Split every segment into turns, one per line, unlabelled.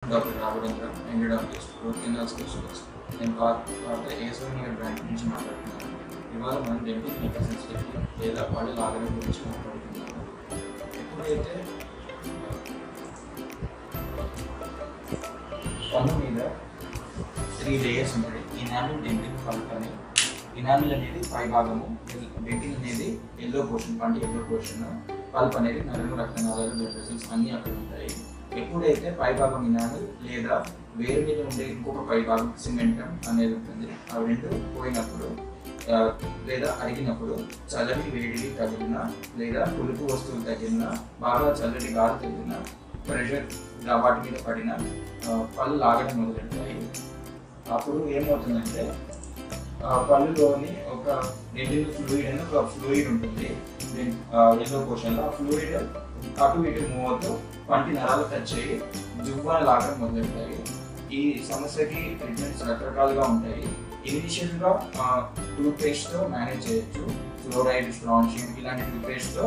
doctor Raghavendra endodontologist root canal specialist నేను పాత పాత ఏసోనియర్ బ్రాంచ్ నుంచి మాట్లాడుతున్నాను ఇవాళ మనం డెంటల్ మేకర్ సెన్సిటివిటీ లేదా పళ్ళ లాగడం గురించి మాట్లాడుతున్నాము ఎప్పుడైతే పన్ను మీద త్రీ లేయర్స్ ఉంటాయి ఇనామిల్ డెంటిల్ పల్ప్ అని ఇనామిల్ అనేది పై భాగము డెంటిల్ అనేది ఎల్లో పోర్షన్ పంట ఎల్లో పోర్షన్ పల్ప్ అనేది నరులు రక్తనాళాలు బ్లడ్ వెసల్స్ అన్నీ అక్కడ ఉంటాయి ఎప్పుడైతే పై భాగం ఇనామిల్ లేదా వేరు మీద ఉండే ఇంకొక పై భాగం సిమెంటం అనేది ఉంటుంది అవి రెండు పోయినప్పుడు ఆ, లేదా అరిగినప్పుడు చల్లని వేడిని తగిలిన లేదా పులుపు వస్తువులు తగిలిన బాగా చల్లటి గాలి తగిలిన ప్రెషర్ వాటి మీద పడిన ఆ, పళ్ళు లాగడం మొదలెడతాయి అప్పుడు ఏమవుతుందంటే ఆ పళ్ళులోని ఒక డెంటిల్ ఫ్లూయిడ్ అని ఒక ఫ్లూయిడ్ ఉంటుంది ఎల్లో పోర్షన్లో ఆ ఫ్లూయిడ్ అటు ఇటు మూవ్ అవుతూ పంటి నరాలు టచ్ అయ్యి జువ్వా లాగడం మొదలెడతాయి ఈ సమస్యకి ట్రీట్మెంట్స్ రకరకాలుగా ఉంటాయి ఇనిషియల్గా టూత్ పేస్ట్తో మేనేజ్ చేయొచ్చు ఫ్లోరైడ్ స్ట్రాన్షియం ఇలాంటి టూత్ పేస్ట్తో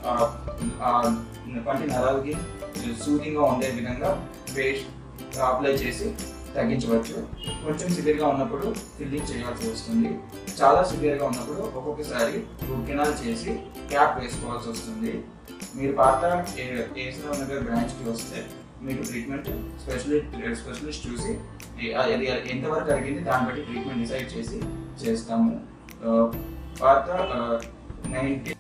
పంటి నరాలకి సూదింగ్గా ఉండే విధంగా పేస్ట్ అప్లై చేసి తగ్గించవచ్చు కొంచెం సివియర్గా ఉన్నప్పుడు ఫిల్లింగ్ చేయాల్సి వస్తుంది చాలా సివియర్గా ఉన్నప్పుడు ఒక్కొక్కసారి రూట్ కెనాల్ చేసి క్యాప్ వేసుకోవాల్సి వస్తుంది మీరు పాత ఏసీఆర్ నగర్ బ్రాంచ్కి వస్తే మీకు ట్రీట్మెంట్ స్పెషలిస్ట్ స్పెషలిస్ట్ చూసి ఏ- అది ఎంతవరకు జరిగింది దాన్ని బట్టి ట్రీట్మెంట్ డిసైడ్ చేసి చేస్తాము ఆ, పాత నైన్టీ